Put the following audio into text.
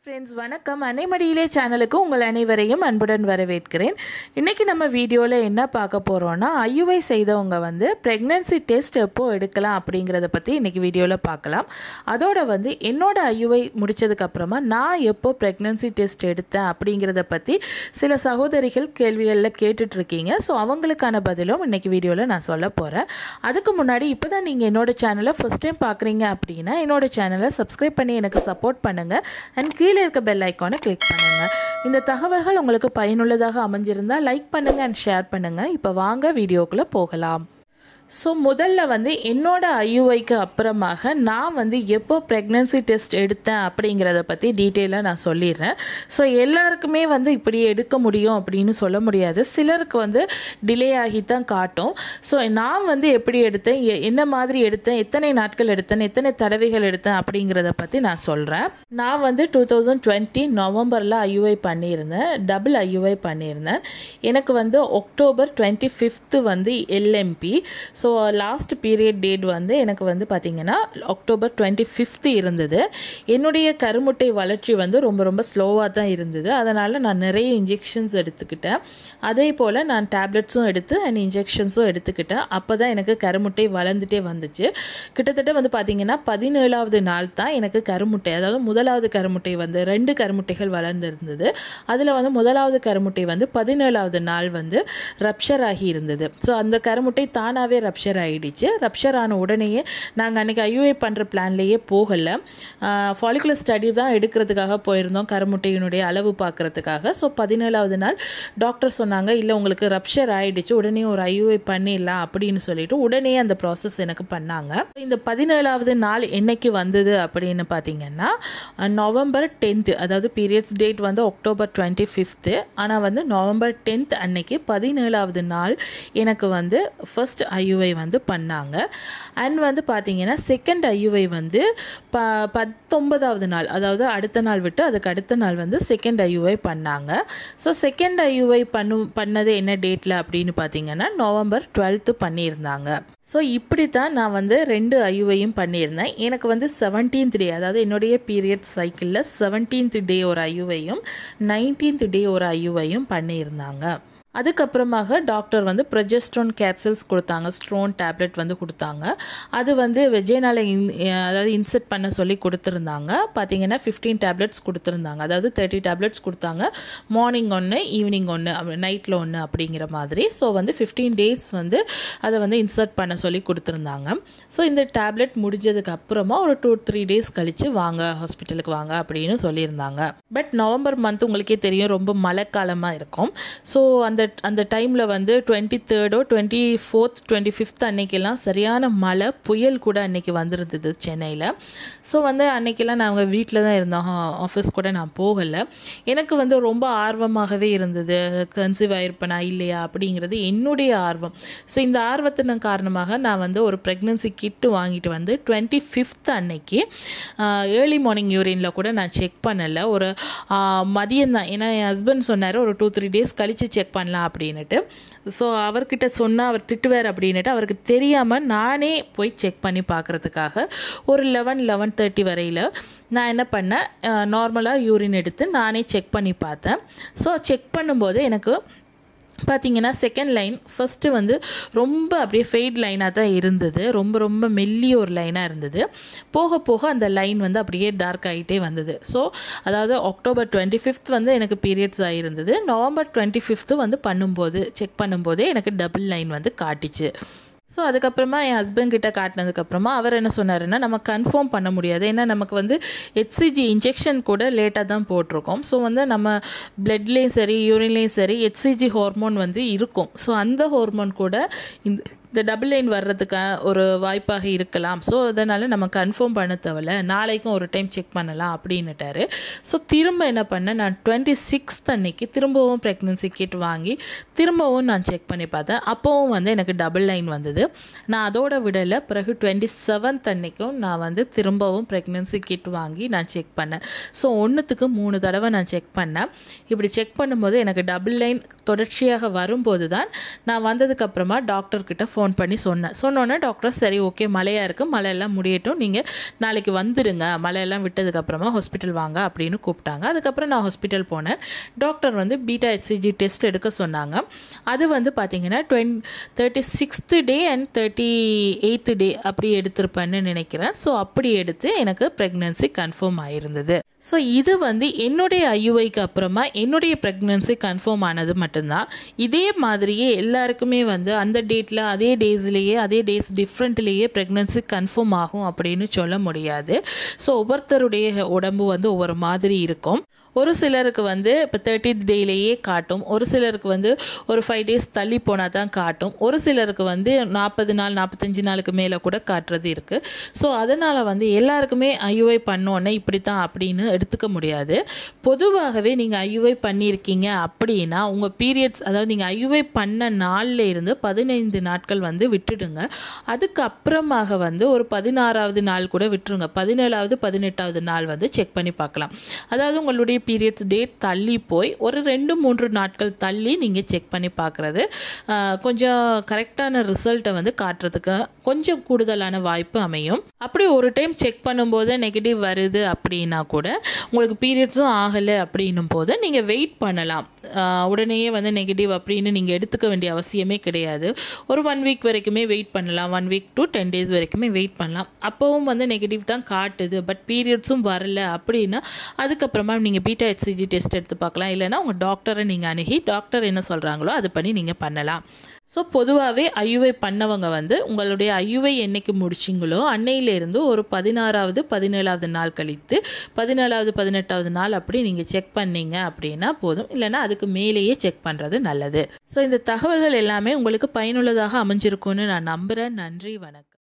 friends வணக்கம் அனைமடியிலே சேனலுக்கு உங்கள் அனைவரையும் அன்புடன் வரவேற்கிறேன் இன்றைக்கி நம்ம வீடியோவில் என்ன பார்க்க போகிறோன்னா ஐயுஐ செய்தவங்க வந்து ப்ரெக்னென்சி டெஸ்ட் எப்போ எடுக்கலாம் அப்படிங்கிறத பற்றி இன்றைக்கி வீடியோவில் பார்க்கலாம் அதோட வந்து என்னோட ஐயுஐ முடித்ததுக்கப்புறமா நான் எப்போ ப்ரெக்னென்சி டெஸ்ட் எடுத்தேன் அப்படிங்கிறத பற்றி சில சகோதரிகள் கேள்விகளில் கேட்டுட்ருக்கீங்க ஸோ அவங்களுக்கான பதிலும் இன்றைக்கி வீடியோவில் நான் சொல்ல போகிறேன் அதுக்கு முன்னாடி இப்போ தான் நீங்கள் என்னோட சேனலை ஃபஸ்ட் டைம் பார்க்குறீங்க அப்படின்னா என்னோட சேனலை சப்ஸ்கிரைப் பண்ணி எனக்கு சப்போர்ட் பண்ணுங்கள் அண்ட் கீழே இருக்க பெல் ஐக்கானை கிளிக் பண்ணுங்கள் இந்த தகவல்கள் உங்களுக்கு பயனுள்ளதாக அமைஞ்சிருந்தால் லைக் பண்ணுங்கள் அண்ட் ஷேர் பண்ணுங்கள் இப்போ வாங்க வீடியோக்குள்ளே போகலாம் ஸோ முதல்ல வந்து என்னோட ஐயுஐக்கு அப்புறமாக நான் வந்து எப்போ ப்ரெக்னன்சி டெஸ்ட் எடுத்தேன் அப்படிங்கிறத பற்றி டீட்டெயிலாக நான் சொல்லிடுறேன் ஸோ எல்லாருக்குமே வந்து இப்படி எடுக்க முடியும் அப்படின்னு சொல்ல முடியாது சிலருக்கு வந்து டிலே ஆகி தான் காட்டும் ஸோ நான் வந்து எப்படி எடுத்தேன் எ- என்ன மாதிரி எடுத்தேன் எத்தனை நாட்கள் எடுத்தேன் எத்தனை தடவைகள் எடுத்தேன் அப்படிங்கிறத பற்றி நான் சொல்கிறேன் நான் வந்து டூ தௌசண்ட் டுவெண்ட்டி நவம்பரில் ஐயுஐ பண்ணியிருந்தேன் டபுள் ஐயுஐ பண்ணியிருந்தேன் எனக்கு வந்து அக்டோபர் டுவெண்ட்டி ஃபிஃப்த்து வந்து LMP so last period date வந்து எனக்கு வந்து பார்த்திங்கன்னா அக்டோபர் டுவெண்ட்டி ஃபிஃப்த்து இருந்தது என்னுடைய கருமுட்டை வளர்ச்சி வந்து ரொம்ப ரொம்ப ஸ்லோவாக தான் இருந்தது அதனால் நான் நிறைய இன்ஜெக்ஷன்ஸ் எடுத்துக்கிட்டேன் அதே போல் நான் டேப்லெட்ஸும் எடுத்து அண்ட் இன்ஜெக்ஷன்ஸும் எடுத்துக்கிட்டேன் அப்போ தான் எனக்கு கருமுட்டை வளர்ந்துட்டே வந்துச்சு கிட்டத்தட்ட வந்து பார்த்திங்கன்னா பதினேழாவது நாள் தான் எனக்கு கருமுட்டை அதாவது முதலாவது கருமுட்டை வந்து ரெண்டு கருமுட்டைகள் வளர்ந்துருந்தது அதில் வந்து முதலாவது கருமுட்டை வந்து பதினேழாவது நாள் வந்து ரப்ஷர் ஆகி இருந்தது ஸோ அந்த கருமுட்டை தானாகவே ரப்ஷர் ஆகிடுச்சு ரப்ஷர் ஆன உடனேயே நாங்கள் அன்றைக்கி ஐயூஏ பண்ணுற பிளான்லேயே போகலை ஃபாலிகுலர் ஸ்டடி தான் எடுக்கிறதுக்காக போயிருந்தோம் கருமுட்டையினுடைய அளவு பார்க்குறதுக்காக ஸோ பதினேழாவது நாள் டாக்டர் சொன்னாங்க இல்லை உங்களுக்கு ரப்ஷர் ஆயிடுச்சு உடனே ஒரு ஐயூஐ பண்ணிடலாம் அப்படின்னு சொல்லிட்டு உடனே அந்த ப்ராசஸ் எனக்கு பண்ணாங்க இந்த பதினேழாவது நாள் என்னைக்கு வந்தது அப்படின்னு பார்த்தீங்கன்னா அஹ், நவம்பர் டென்த்து அதாவது பீரியட்ஸ் டேட் வந்து அக்டோபர் டுவெண்ட்டி ஃபிஃப்த்து ஆனால் வந்து நவம்பர் டென்த் அன்னைக்கு பதினேழாவது நாள் எனக்கு வந்து ஃபர்ஸ்ட் ஐயுஐ வந்து பண்ணாங்க அண்ட் வந்து பார்த்தீங்கன்னா செகண்ட் ஐயுஐ வந்து ப பத்தொன்பதாவது நாள் அதாவது அடுத்த நாள் விட்டு அதுக்கு அடுத்த நாள் வந்து செகண்ட் ஐயுஐ பண்ணாங்க ஸோ செகண்ட் ஐயுஐ பண்ணு பண்ணது என்ன டேட்டில் அப்படின்னு பார்த்தீங்கன்னா நவம்பர் டுவெல்த்து பண்ணியிருந்தாங்க ஸோ இப்படி தான் நான் வந்து ரெண்டு ஐயுவையும் பண்ணியிருந்தேன் எனக்கு வந்து செவன்டீன்த் டே அதாவது என்னுடைய பீரியட் சைக்கிளில் செவன்டீன்த் டே ஒரு ஐயுவையும் நைன்டீன்த் டே ஒரு ஐயுவையும் பண்ணியிருந்தாங்க அதுக்கப்புறமாக டாக்டர் வந்து ப்ரொஜெஸ்ட்ரோன் கேப்சல்ஸ் கொடுத்தாங்க ஸ்ட்ரோன் டேப்லெட் வந்து கொடுத்தாங்க அது வந்து வெஜேனால இன் அதாவது இன்செர்ட் பண்ண சொல்லி கொடுத்துருந்தாங்க பார்த்தீங்கன்னா ஃபிஃப்டீன் டேப்லெட்ஸ் கொடுத்துருந்தாங்க அதாவது தேர்ட்டி டேப்லெட்ஸ் கொடுத்தாங்க மார்னிங் ஒன்று ஈவினிங் ஒன்று நைட்டில் ஒன்று அப்படிங்கிற மாதிரி ஸோ வந்து ஃபிஃப்டீன் டேஸ் வந்து அதை வந்து இன்சர்ட் பண்ண சொல்லி கொடுத்துருந்தாங்க ஸோ இந்த டேப்லெட் முடிஞ்சதுக்கு அப்புறமா ஒரு டூ த்ரீ டேஸ் கழித்து வாங்க ஹாஸ்பிட்டலுக்கு வாங்க அப்படின்னு சொல்லியிருந்தாங்க பட் நவம்பர் மந்த் உங்களுக்கே தெரியும் ரொம்ப மழைக்காலமாக இருக்கும் ஸோ அந்த அந்த டைமில் வந்து டுவெண்ட்டி தேர்டோ டுவெண்ட்டி ஃபோர்த் டுவெண்ட்டி ஃபிஃப்த் அன்னைக்கெல்லாம் சரியான மழை புயல் கூட அன்னைக்கு வந்திருந்தது சென்னையில் ஸோ வந்து அன்னைக்கெல்லாம் நாங்கள் வீட்டில் தான் இருந்தோம் ஆஃபீஸ் கூட நான் போகலை எனக்கு வந்து ரொம்ப ஆர்வமாகவே இருந்தது கன்சீவ் ஆயிருப்பேனா இல்லையா அப்படிங்கிறது என்னுடைய ஆர்வம் ஸோ இந்த ஆர்வத்தின் காரணமாக நான் வந்து ஒரு ப்ரெக்னன்சி கிட்டு வாங்கிட்டு வந்து டுவெண்ட்டி ஃபிஃப்த் அன்னைக்கு ஏர்லி மார்னிங் யூரினில் கூட நான் செக் பண்ணலை ஒரு மதியம் தான் ஏன்னா என் ஹஸ்பண்ட் சொன்னார் ஒரு டூ த்ரீ டேஸ் கழித்து செக் பண்ணலாம் அப்படின்னுட்டு ஸோ அவர்கிட்ட சொன்னால் அவர் திட்டுவார் அப்படின்னுட்டு அவருக்கு தெரியாமல் நானே போய் செக் பண்ணி பார்க்குறதுக்காக ஒரு லெவன் லெவன் தேர்ட்டி வரையில் நான் என்ன பண்ணேன் நார்மலாக யூரின் எடுத்து நானே செக் பண்ணி பார்த்தேன் ஸோ செக் பண்ணும்போது எனக்கு பார்த்தீங்கன்னா செகண்ட் லைன் ஃபஸ்ட்டு வந்து ரொம்ப அப்படியே ஃபெய்ட் லைனாக தான் இருந்தது ரொம்ப ரொம்ப மெல்லிய ஒரு லைனாக இருந்தது போக போக அந்த லைன் வந்து அப்படியே டார்க் ஆகிட்டே வந்தது ஸோ அதாவது அக்டோபர் டுவெண்ட்டி ஃபிஃப்த் வந்து எனக்கு பீரியட்ஸ் ஆகிருந்தது நவம்பர் டுவெண்ட்டி ஃபிஃப்த்து வந்து பண்ணும்போது செக் பண்ணும்போதே எனக்கு டபுள் லைன் வந்து காட்டிச்சு ஸோ அதுக்கப்புறமா என் ஹஸ்பண்ட் கிட்ட காட்டினதுக்கப்புறமா அவர் என்ன சொன்னாருன்னா நம்ம கன்ஃபார்ம் பண்ண முடியாது ஏன்னா நமக்கு வந்து ஹெச்சிஜி இன்ஜெக்ஷன் கூட லேட்டாக தான் போட்டிருக்கோம் ஸோ வந்து நம்ம பிளட்லேயும் சரி யூரின்லேயும் சரி ஹெச்சிஜி ஹார்மோன் வந்து இருக்கும் ஸோ அந்த ஹார்மோன் கூட இந்த இந்த டபுள் லைன் வர்றதுக்கு ஒரு வாய்ப்பாக இருக்கலாம் ஸோ அதனால் நம்ம கன்ஃபார்ம் பண்ண தேவையில்ல நாளைக்கும் ஒரு டைம் செக் பண்ணலாம் அப்படின்னுட்டாரு ஸோ திரும்ப என்ன பண்ணேன் நான் டுவெண்ட்டி சிக்ஸ்த் அன்னைக்கு திரும்பவும் ப்ரெக்னன்சி கிட் வாங்கி திரும்பவும் நான் செக் பண்ணி பார்த்தேன் அப்போவும் வந்து எனக்கு டபுள் லைன் வந்தது நான் அதோட விடலை பிறகு டுவெண்ட்டி செவன்த் அன்னைக்கும் நான் வந்து திரும்பவும் ப்ரெக்னன்சி கிட் வாங்கி நான் செக் பண்ணேன் ஸோ ஒன்றுத்துக்கு மூணு தடவை நான் செக் பண்ணேன் இப்படி செக் பண்ணும்போது எனக்கு டபுள் லைன் தொடர்ச்சியாக வரும்போது தான் நான் வந்ததுக்கப்புறமா டாக்டர்கிட்ட ஃபோன் பண்ணி சொன்னேன் சொன்னோன்னே டாக்டர் சரி ஓகே மழையாக இருக்குது மழையெல்லாம் முடியட்டும் நீங்கள் நாளைக்கு வந்துடுங்க மழையெல்லாம் விட்டதுக்கப்புறமா ஹாஸ்பிட்டல் வாங்க அப்படின்னு கூப்பிட்டாங்க அதுக்கப்புறம் நான் ஹாஸ்பிட்டல் போனேன் டாக்டர் வந்து பீட்டா ஹெச்சிஜி டெஸ்ட் எடுக்க சொன்னாங்க அது வந்து பார்த்தீங்கன்னா twenty thirty sixth day and thirty eighth day அப்படி எடுத்திருப்பேன்னு நினைக்கிறேன் ஸோ அப்படி எடுத்து எனக்கு ப்ரெக்னென்சி கன்ஃபார்ம் ஆயிருந்தது ஸோ இது வந்து என்னுடைய ஐயுஐக்கு அப்புறமா என்னுடைய ப்ரெக்னென்சி கன்ஃபார்ம் ஆனது மட்டும்தான் இதே மாதிரியே எல்லாருக்குமே வந்து அந்த டேட்டில் அதே டேஸ்லேயே அதே டேஸ் டிஃப்ரெண்ட்லேயே ப்ரெக்னென்சி கன்ஃபார்ம் ஆகும் அப்படின்னு சொல்ல முடியாது ஸோ ஒவ்வொருத்தருடைய உடம்பு வந்து ஒவ்வொரு மாதிரி இருக்கும் ஒரு சிலருக்கு வந்து இப்போ தேர்ட்டித் டேலேயே காட்டும் ஒரு சிலருக்கு வந்து ஒரு ஃபைவ் டேஸ் தள்ளி போனால் தான் காட்டும் ஒரு சிலருக்கு வந்து நாற்பது நாள் நாற்பத்தஞ்சு நாளுக்கு மேலே கூட காட்டுறது இருக்குது ஸோ அதனால் வந்து எல்லாருக்குமே ஐயுஐ பண்ணோன்னே இப்படி தான் அப்படின்னு எடுத்துக்க முடியாது பொதுவாகவே நீங்கள் ஐயுஐ பண்ணியிருக்கீங்க அப்படின்னா உங்கள் பீரியட்ஸ் அதாவது நீங்கள் ஐயுஐ பண்ண நாளில் இருந்து பதினைந்து நாட்கள் வந்து விட்டுடுங்க அதுக்கப்புறமாக வந்து ஒரு பதினாறாவது நாள் கூட விட்டுருங்க பதினேழாவது பதினெட்டாவது நாள் வந்து செக் பண்ணி பார்க்கலாம் அதாவது உங்களுடைய பீரியட்ஸ் டேட் தள்ளி போய் ஒரு ரெண்டு மூன்று நாட்கள் தள்ளி நீங்கள் செக் பண்ணி பார்க்குறது கொஞ்சம் கரெக்டான ரிசல்ட்டை வந்து காட்டுறதுக்கு கொஞ்சம் கூடுதலான வாய்ப்பு அமையும் அப்படி ஒரு டைம் செக் பண்ணும்போது நெகட்டிவ் வருது அப்படின்னா கூட உங்களுக்கு பீரியட்ஸும் ஆகலை அப்படின்னும் போது நீங்கள் வெயிட் பண்ணலாம் உடனேயே வந்து நெகட்டிவ் அப்படின்னு நீங்கள் எடுத்துக்க வேண்டிய அவசியமே கிடையாது ஒரு ஒன் வீக் வரைக்குமே வெயிட் பண்ணலாம் one week to ten days வரைக்குமே வெயிட் பண்ணலாம் அப்போவும் வந்து நெகட்டிவ் தான் காட்டுது பட் பீரியட்ஸும் வரல அப்படின்னா அதுக்கப்புறமா நீங்கள் பீட்டா ஹெச்சிஜி டெஸ்ட் எடுத்து பார்க்கலாம் இல்லைனா உங்கள் டாக்டரை நீங்கள் அணுகி டாக்டர் என்ன சொல்கிறாங்களோ அது பண்ணி நீங்கள் பண்ணலாம் ஸோ பொதுவாகவே ஐயுவை பண்ணவங்க வந்து உங்களுடைய ஐயுவை என்னைக்கு முடிச்சிங்களோ அன்னையிலேருந்து ஒரு பதினாறாவது பதினேழாவது நாள் கழித்து பதினேழாவது பதினெட்டாவது நாள் அப்படி நீங்கள் செக் பண்ணீங்க அப்படின்னா போதும் இல்லைனா அதுக்கு மேலேயே செக் பண்ணுறது நல்லது ஸோ இந்த தகவல்கள் எல்லாமே உங்களுக்கு பயனுள்ளதாக அமைஞ்சிருக்கும்னு நான் நம்புகிறேன் நன்றி வணக்கம்